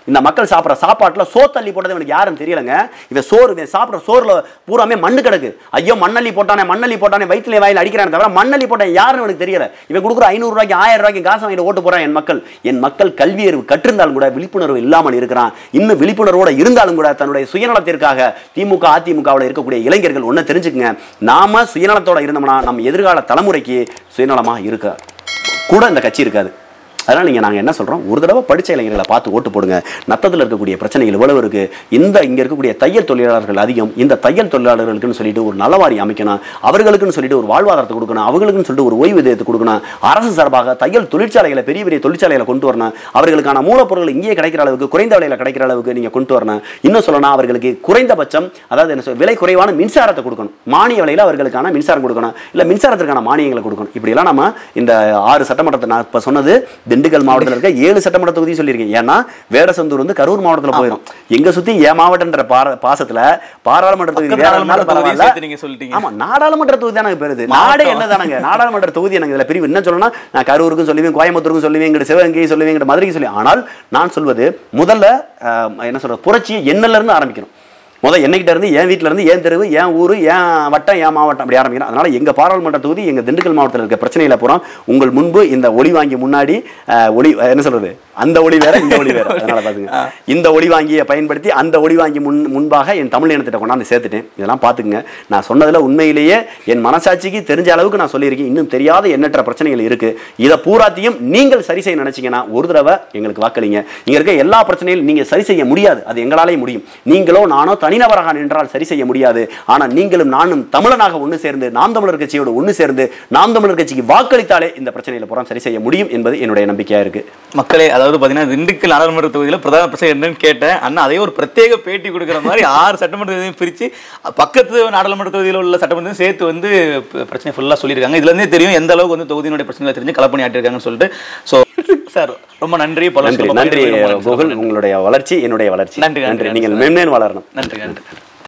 இந்த மக்கள் சாப்பிட்ற சாப்பாட்டுல சோத்தள்ளி போட்டது இவனுக்கு யாருன்னு தெரியலங்க இவன் சோறு இவன் சாப்பிட்ற சோறுல பூராமே மண்ணு கிடக்கு ஐயோ மண்ணள்ளி போட்டானே மண்ணள்ளி போட்டானே வயிற்றுல வாயில் அடிக்கிறானே தவிர மண்ணள்ளி போட்டான் யாருன்னு எனக்கு தெரியல இவன் கொடுக்குற ஐநூறு ரூபாய்க்கு ஆயிரம் ரூபாய்க்கு காசு வாங்கிட்டு ஓட்டு போறான் என் மக்கள் என் மக்கள் கல்வி அறிவு கற்றிருந்தாலும் கூட விழிப்புணர்வு இல்லாமல் இருக்கிறான் இன்னும் விழிப்புணர்வோட இருந்தாலும் கூட தன்னுடைய சுயநலத்திற்காக திமுக அதிமுகவில் இருக்கக்கூடிய இளைஞர்கள் ஒன்று தெரிஞ்சுக்குங்க நாம சுயநலத்தோட இருந்தோம்னா நம்ம எதிர்கால தலைமுறைக்கு சுயநலமா இருக்க கூட இந்த கட்சி இருக்காது அதனால் நீங்கள் நாங்கள் என்ன சொல்கிறோம் ஒரு தடவை படிச்ச இளைஞர்களை பார்த்து ஓட்டு போடுங்க நத்தத்தில் இருக்கக்கூடிய பிரச்சனைகள் இவ்வளவு இருக்கு இந்த இங்கே இருக்கக்கூடிய தையல் தொழிலாளர்கள் அதிகம் இந்த தையல் தொழிலாளர்களுக்குன்னு சொல்லிட்டு ஒரு நலவாரி அமைக்கணும் அவர்களுக்குன்னு சொல்லிட்டு ஒரு வாழ்வாதாரத்தை கொடுக்கணும் அவர்களுக்குன்னு சொல்லிட்டு ஒரு ஓய்வூதியத்தை கொடுக்கணும் அரசு சார்பாக தையல் தொழிற்சாலைகளை பெரிய பெரிய தொழிற்சாலைகளை கொண்டு வரணும் அவர்களுக்கான மூலப்பொருள் இங்கேயே கிடைக்கிற அளவுக்கு குறைந்த விலையில் கிடைக்கிற அளவுக்கு நீங்கள் கொண்டு வரணும் இன்னும் சொல்லணும் அவர்களுக்கு குறைந்தபட்சம் அதாவது என்ன சொல் விலை குறைவான மின்சாரத்தை கொடுக்கணும் மானிய விலையில் அவர்களுக்கான மின்சாரம் கொடுக்கணும் இல்லை மின்சாரத்திற்கான மானியங்களை கொடுக்கணும் இப்படியெல்லாம் நம்ம இந்த ஆறு சட்டமன்றத்தை நான் இப்போ சொன்னது திண்டுக்கல் மாவட்டத்தில் இருக்க ஏழு சட்டமன்ற தொகுதி சொல்லியிருக்கேன் ஏன்னா வேடசந்தூர் வந்து கரூர் மாவட்டத்தில் போயிடும் எங்க சுத்தி என் மாவட்டன்ற பார பாசத்துல பாராளுமன்ற தொகுதி பக்கத்து வேற நாடாளுமன்ற இருந்தாலும் தொகுதியை பரவாயில்ல. சேர்த்து நீங்க சொல்லிட்டீங்க. ஆமா நாடாளுமன்ற தொகுதி தானே பெருது நாடே மாவட்டம். என்ன தானங்க நாடாளுமன்ற தொகுதி எனக்கு இதுல பிரிவு என்ன சொல்லணும்னா நான் கரூருக்கும் சொல்லுவேன் கோயம்புத்தூருக்கும் சொல்லுவேன் இங்கிட்ட சிவகங்கை சொல்லுவேன் இங்கிட்ட மதுரைக்கு சொல்லி ஆனால் நான் சொல்வது முதல்ல அஹ், என்ன சொல்றது புரட்சியை என்னல இருந்து ஆரம்பிக்கணும் முதல் என்னகிட்ட இருந்து என் வீட்ல இருந்து என் தெருவு என் ஊர் என் வட்டம் என் மாவட்டம் அப்படி ஆரம்பிக்கணும் அதனால எங்க பாராளுமன்ற தொகுதி எங்க திண்டுக்கல் மாவட்டத்தில் இருக்க பிரச்சனையில போறோம் உங்கள் முன்பு இந்த ஒளி வாங்கி முன்னாடி அஹ், ஒளி அஹ், என்ன சொல்றது அந்த ஒளி வேற இந்த ஒளி வேற அதனால பாத்துங்க இந்த ஒளி வாங்கியை பயன்படுத்தி அந்த ஒளி வாங்கி முன் முன்பாக என் தமிழ் இனத்திட்ட கொண்டாந்து சேர்த்துட்டேன் இதெல்லாம் பாத்துக்குங்க நான் சொன்னதுல உண்மையிலேயே என் மனசாட்சிக்கு தெரிஞ்ச அளவுக்கு நான் சொல்லியிருக்கேன் இன்னும் தெரியாத எண்ணற்ற பிரச்சனைகள் இருக்கு இதை பூராத்தையும் நீங்கள் சரி செய்ய நினைச்சீங்கன்னா ஒரு தடவை எங்களுக்கு வாக்களிங்க இங்க இருக்க எல்லா பிரச்சனையும் நீங்க சரி செய்ய முடியாது அது எங்களாலே முடியும் நீங்களோ நானோ தனிநபராக நின்றால் சரி செய்ய முடியாது ஆனா நீங்களும் நானும் தமிழனாக ஒன்று சேர்ந்து நாம் தமிழர் கட்சியோடு ஒன்று சேர்ந்து நாம் தமிழர் கட்சிக்கு வாக்களித்தாலே இந்த பிரச்சனையில புறம் சரி செய்ய முடியும் என்பது என்னுடைய நம்பிக்கையா இருக்கு மக்களே அதாவது பாத்தீங்கன்னா திண்டுக்கல் நாடாளுமன்ற தொகுதியில பிரதான பிரச்சனை என்னன்னு கேட்டேன் அண்ணா அதே ஒரு பிரத்யேக பேட்டி கொடுக்குற மாதிரி ஆறு சட்டமன்ற தொகுதியும் பிரிச்சு பக்கத்து நாடாளுமன்ற தொகுதியில் உள்ள சட்டமன்றத்தையும் சேர்த்து வந்து ப- பிரச்சனை ஃபுல்லா சொல்லியிருக்காங்க இதுல இருந்தே தெரியும் எந்த அளவுக்கு வந்து தொகுதியினுடைய பிரச்சனைகளை தெரிஞ்சு களப்பணி ஆட்டிருக்காங்கன்னு சொல்லிட்டு ஸோ சார் ரொம்ப நன்றி பல நன்றி விஷயம் நன்றி பகிர்ந்ததுக்கு ரொம்ப நன்றி. கோகுல் உங்களுடைய வளர்ச்சி என்னுடைய வளர்ச்சி நன்றி, நன்றி, நன்றி நன்றி நீங்கள் சார். மென்மேன் வளரணும் நன்றி நன்றி